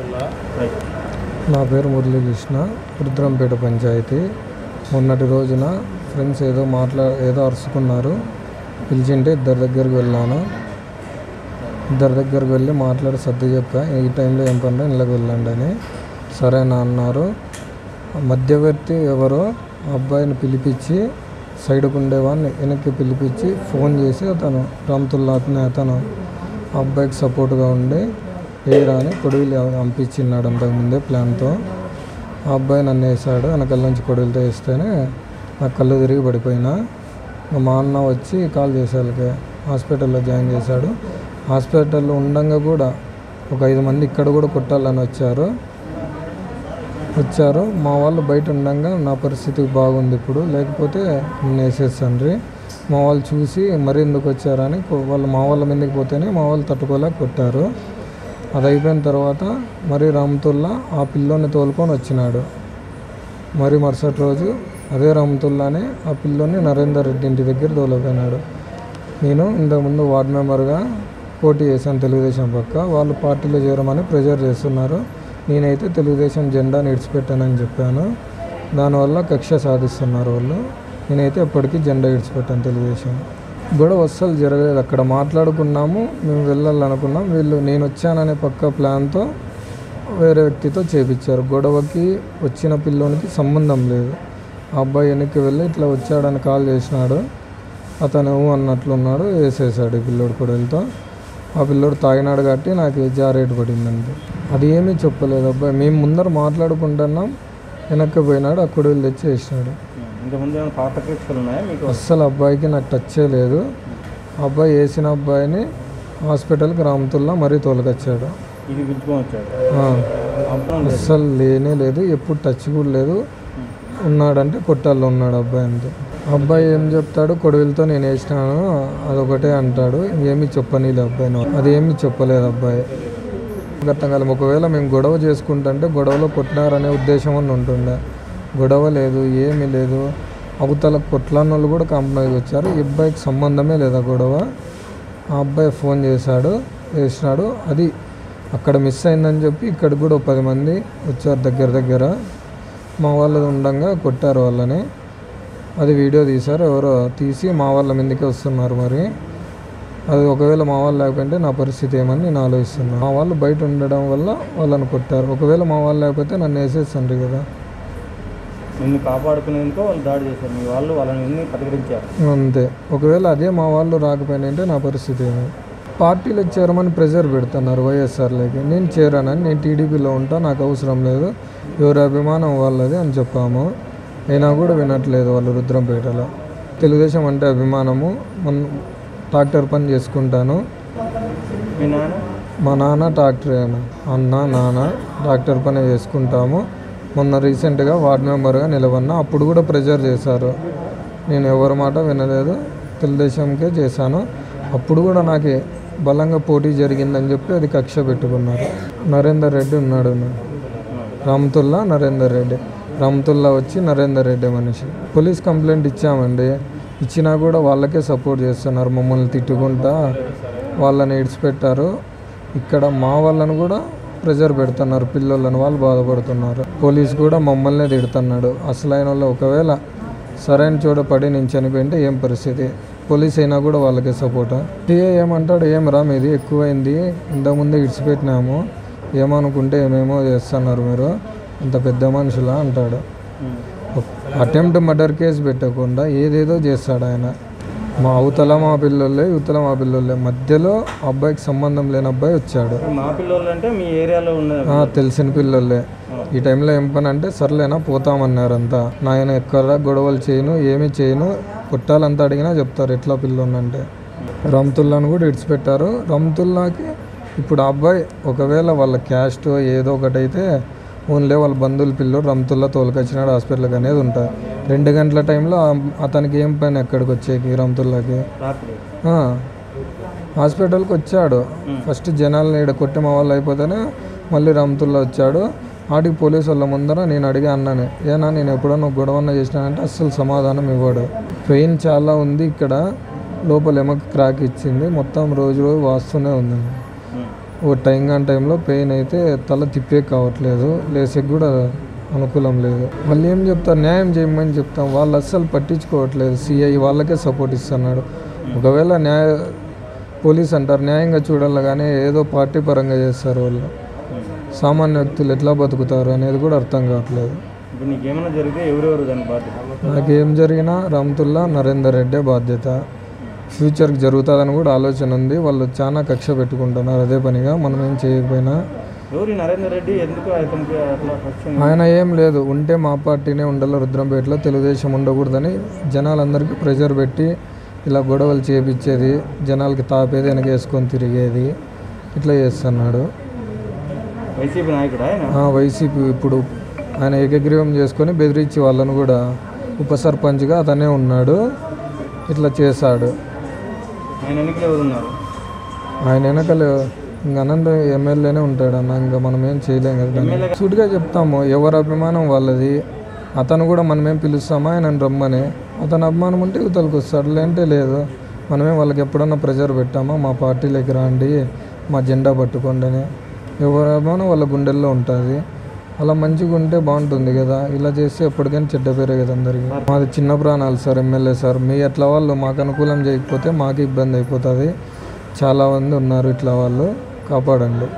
Right నా పేరు మురళీకృష్ణ రుద్రంపేట పంచాయతీ మొన్నటి రోజున ఫ్రెండ్స్ ఏదో మాట్లా ఏదో అరుచుకున్నారు పిలిచింటే ఇద్దరి దగ్గరికి వెళ్ళాను ఇద్దరి దగ్గరికి వెళ్ళి మాట్లాడి సర్ది చెప్పా ఈ టైంలో ఏం పని ఇళ్ళకి వెళ్ళండి అని సరేనా అన్నారు మధ్యవర్తి ఎవరో ఆ అబ్బాయిని పిలిపించి సైడ్కు ఉండేవాడిని వెనక్కి పిలిపించి ఫోన్ చేసి అతను రామ్తుల్లా అతనే అతను ఆ అబ్బాయికి సపోర్ట్గా ఉండి ఏరా అని కొడువులు పంపించిన్నాడు అంతకుముందే ప్లాన్తో ఆ అబ్బాయి నన్ను వేసాడు వెనకాల నుంచి కొడువులతో వేస్తేనే నాకు కళ్ళు తిరిగి పడిపోయినా మా అన్న వచ్చి కాల్ చేసేళ్ళకి హాస్పిటల్లో జాయిన్ చేశాడు హాస్పిటల్లో ఉండంగా కూడా ఒక ఐదు మంది ఇక్కడ కూడా కొట్టాలని వచ్చారు వచ్చారు మా వాళ్ళు బయట ఉండంగా నా పరిస్థితి బాగుంది ఇప్పుడు లేకపోతే నేను వేసేసండ్రి మా వాళ్ళు చూసి మరి ఎందుకు వచ్చారని కొ- వాళ్ళు మా వాళ్ళ మీదకి పోతేనే మా వాళ్ళు తట్టుకోలేక కొట్టారు అది అయిపోయిన తర్వాత మరి రామతుల్లా ఆ పిల్లోని తోలుకొని వచ్చినాడు మరి మరుసటి రోజు అదే రామతుల్లానే ఆ పిల్లోని నరేందర్ రెడ్డి ఇంటి దగ్గర తోలిపోయినాడు నేను ఇంతకుముందు వార్డ్ మెంబర్గా పోటీ చేశాను తెలుగుదేశం పక్క వాళ్ళు పార్టీలో చేరమని ప్రెజర్ చేస్తున్నారు నేనైతే తెలుగుదేశం జెండా నిడిచిపెట్టానని చెప్పాను దానివల్ల కక్ష సాధిస్తున్నారు వాళ్ళు నేనైతే ఎప్పటికీ జెండా విడిచిపెట్టాను తెలుగుదేశం గొడవ అస్సలు జరగలేదు అక్కడ మాట్లాడుకున్నాము మేము వెళ్ళాలనుకున్నాం వీళ్ళు నేను వచ్చాననే పక్క ప్లాన్తో వేరే వ్యక్తితో చేపించారు గొడవకి వచ్చిన పిల్లోనికి సంబంధం లేదు ఆ అబ్బాయి వెనక్కి వెళ్ళి ఇట్లా వచ్చాడని కాల్ చేసినాడు అతను ఊ అన్నట్లున్నాడు వేసేసాడు ఈ పిల్లోడు కొడలతో ఆ పిల్లోడు తాగినాడు కాబట్టి నాకు జారేటు పడిందండి అది ఏమీ చెప్పలేదు అబ్బాయి మేము ముందర మాట్లాడుకుంటున్నాం వెనక్కి పోయినాడు ఆ కొడుకులు తెచ్చి వేసినాడు ఇంతకుముందు ఏమైనా పాత కేసులు ఉన్నాయా మీకు అస్సలు అబ్బాయికి నాకు టచ్చే లేదు ఆ అబ్బాయి వేసిన అబ్బాయిని హాస్పిటల్కి రామతుల్లా మరీ తోలుకొచ్చాడు ఇది పిలుచుకొని వచ్చాడు ఆ, అవసరం లేదు అస్సలు లేనే లేదు ఎప్పుడు టచ్ కూడా లేదు ఉన్నాడంటే కొట్టాల్లో ఉన్నాడు అబ్బాయి అంతే అబ్బాయి ఏం చెప్తాడు కొడవలితో నేను వేసినాను అదొకటే అంటాడు ఏమీ చెప్పనీలే అబ్బాయి అది ఏమీ చెప్పలేదు అబ్బాయి అర్థం కాలం ఒకవేళ మేము గొడవ చేసుకుంటుంటే గొడవలో కొట్టినారనే ఉద్దేశం అని ఉంటుండే గొడవ లేదు ఏమీ లేదు అవతల కొట్లాన్న వాళ్ళు కూడా కాంప్రమైజ్ వచ్చారు ఈ అబ్బాయికి సంబంధమే లేదా గొడవ ఆ అబ్బాయి ఫోన్ చేశాడు వేసినాడు అది అక్కడ మిస్ అయిందని చెప్పి ఇక్కడికి కూడా ఒక పది మంది వచ్చారు దగ్గర దగ్గర మా వాళ్ళు ఉండంగా కొట్టారు వాళ్ళని అది వీడియో తీశారు ఎవరో తీసి మా వాళ్ళ మీదకే వస్తున్నారు మరి అది ఒకవేళ మా వాళ్ళు లేకపోతే నా పరిస్థితి ఏమని నేను ఆలోచిస్తున్నాను మా వాళ్ళు బయట ఉండడం వల్ల వాళ్ళని కొట్టారు ఒకవేళ మా వాళ్ళు లేకపోతే నన్ను వేసేసండ్రి కదా నిన్ను కాపాడుకునేందుకు వాళ్ళు దాడి చేశారు మీ వాళ్ళు వాళ్ళని ఎన్ని ప్రతిఘటించారు అంతే ఒకవేళ అదే మా వాళ్ళు రాకపోయినంటే నా పరిస్థితి ఏమి పార్టీలో చేరమని ప్రెజర్ పెడుతున్నారు వైఎస్ఆర్లోకి నేను చేరానని నేను టీడీపీలో ఉంటా నాకు అవసరం లేదు ఎవరి అభిమానం వాళ్ళది అని చెప్పాము అయినా కూడా వినట్లేదు వాళ్ళు రుద్రంపేటలో తెలుగుదేశం అంటే అభిమానము మన ట్రాక్టర్ పని చేసుకుంటాను మీ నాన్న మా నాన్న ట్రాక్టర్ అన్న నాన్న ట్రాక్టర్ పని చేసుకుంటాము మొన్న రీసెంట్గా వార్డ్ మెంబర్గా నిలబడినా అప్పుడు కూడా ప్రెజర్ చేశారు నేను ఎవరి మాట వినలేదు తెలుగుదేశంకే చేశాను అప్పుడు కూడా నాకు బలంగా పోటీ జరిగిందని చెప్పి అది కక్ష పెట్టుకున్నారు నరేందర్ రెడ్డి ఉన్నాడు రామతుల్లా నరేందర్ రెడ్డి రామతుల్లా వచ్చి నరేందర్ రెడ్డి మనిషి పోలీస్ కంప్లైంట్ ఇచ్చామండి ఇచ్చినా కూడా వాళ్ళకే సపోర్ట్ చేస్తున్నారు మమ్మల్ని తిట్టుకుంటా వాళ్ళని ఇడిచిపెట్టారు ఇక్కడ మా వాళ్ళని కూడా ప్రెజర్ పెడుతున్నారు పిల్లలను వాళ్ళు బాధపడుతున్నారు పోలీస్ కూడా మమ్మల్నే తిడుతున్నాడు అసలైన వాళ్ళు ఒకవేళ సరైన చోట పడి నేను చనిపోయింటే ఏం పరిస్థితి పోలీస్ అయినా కూడా వాళ్ళకే సపోర్ట్ టీఏ ఏమంటాడు ఏం రా మీది ఎక్కువైంది ఇంతకుముందే ఇడిచిపెట్టినాము ఏమనుకుంటే ఏమేమో చేస్తున్నారు మీరు ఇంత పెద్ద మనుషులా అంటాడు అటెంప్ట్ మర్డర్ కేసు పెట్టకుండా ఏదేదో చేస్తాడు ఆయన మా అవతల మా పిల్లలే యువతల మా పిల్లలే మధ్యలో అబ్బాయికి సంబంధం లేని అబ్బాయి వచ్చాడు మా పిల్లలు అంటే మీ ఏరియాలో ఉన్న ఆ, తెలిసిన పిల్లలే ఈ టైంలో ఏం పని అంటే సర్లేనా పోతామన్నారు అంతా నాయన ఎక్కడ గొడవలు చేయను ఏమీ చేయను కొట్టాలంతా అడిగినా చెప్తారు ఎట్లా పిల్లోనంటే రమ్తుల్లాను కూడా ఇడిచిపెట్టారు రమ్తుల్లాకి ఇప్పుడు ఆ అబ్బాయి ఒకవేళ వాళ్ళ క్యాస్ట్ ఏదో ఒకటి అయితే ఓన్లీ వాళ్ళ బంధువుల పిల్లోడు రమ్తుల్లా తోలుకొచ్చినాడు హాస్పిటల్కి అనేది ఉంటుంది రెండు గంటల టైంలో ఆ- అతనికి ఏం పని ఎక్కడికి వచ్చేకి రమ్తుల్లాకి రాత్రి ఆ, హాస్పిటల్కి వచ్చాడు ఫస్ట్ జనాలను ఈడ కొట్టి మా వాళ్ళు అయిపోతేనే మళ్ళీ రమ్తుల్లా వచ్చాడు ఆడికి పోలీసు వాళ్ళ ముందర నేను అడిగా అన్నాను ఏనా నేను ఎప్పుడన్నా గొడవన్న చేసినానంటే అస్సలు సమాధానం ఇవ్వడు పెయిన్ చాలా ఉంది ఇక్కడ లోపల ఎమక క్రాక్ ఇచ్చింది మొత్తం రోజు రోజు వాస్తూనే ఉంది ఓ టైం కాని టైంలో పెయిన్ అయితే తల తిప్పే కావట్లేదు లేసేకి కూడా అనుకూలం లేదు వాళ్ళు ఏం చెప్తారు న్యాయం చేయమని చెప్తాం వాళ్ళు అస్సలు పట్టించుకోవట్లేదు సిఐ వాళ్ళకే సపోర్ట్ ఇస్తున్నాడు ఒకవేళ న్యాయ పోలీస్ అంటారు న్యాయంగా చూడాలి కానీ ఏదో పార్టీ పరంగా చేస్తారు వాళ్ళు సామాన్య వ్యక్తులు ఎట్లా బతుకుతారు అనేది కూడా అర్థం కావట్లేదు ఇప్పుడు నీకు ఏమైనా జరిగితే ఎవరెవరు దాని బాధ్యత నాకేం జరిగినా రామ్తుల్లా నరేందర్ రెడ్డే బాధ్యత ఫ్యూచర్కి జరుగుతుందని కూడా ఆలోచన ఉంది వాళ్ళు చాలా కక్ష పెట్టుకుంటున్నారు అదే పనిగా మనం ఏం చేయకపోయినా ఎవరు ఈ నరేందర్ రెడ్డి ఎందుకు అతనికి అట్లా పక్షం ఆయన ఏం లేదు ఉంటే మా పార్టీనే ఉండాలి రుద్రంపేటలో తెలుగుదేశం ఉండకూడదని జనాలందరికీ ప్రెషర్ పెట్టి ఇలా గొడవలు చేపించేది జనాలకి తాపేది వెనకేసుకొని తిరిగేది ఇట్లా చేస్తున్నాడు వైసీపీ నాయకుడు ఆయన ఆ, వైసీపీ ఇప్పుడు ఆయన ఏకగ్రీవం చేసుకొని బెదిరించి వాళ్ళను కూడా ఉప సర్పంచ్గా అతనే ఉన్నాడు ఇట్లా చేశాడు ఆయన ఎన్నికలు ఎవరు ఉన్నారు ఆయన వెనకలు ఇంక అనంత ఎమ్మెల్యేనే ఉంటాడు అన్న ఇంకా మనం ఏం చేయలేం కదా దాన్ని. సూటిగా చెప్తాము ఎవరి అభిమానం వాళ్ళది అతను కూడా మనమేం పిలుస్తామా ఆయన రమ్మని అతని అభిమానం ఉంటే యువతలకు వస్తాడు లేదంటే లేదు మనమే వాళ్ళకి ఎప్పుడన్నా ప్రెజర్ పెట్టామా మా పార్టీలోకి రాండి మా జెండా పట్టుకోండి అని ఎవరి అభిమానం వాళ్ళ గుండెల్లో ఉంటుంది అలా మంచిగా ఉంటే బాగుంటుంది కదా ఇలా చేస్తే ఎప్పటికైనా చెడ్డ పేరే కదా అందరికీ మాది చిన్న ప్రాణాలు సార్ ఎమ్మెల్యే సార్ మీ అట్లా వాళ్ళు మాకు అనుకూలం చేయకపోతే మాకు ఇబ్బంది అయిపోతుంది చాలా మంది ఉన్నారు ఇట్లా వాళ్ళు కాపాడండి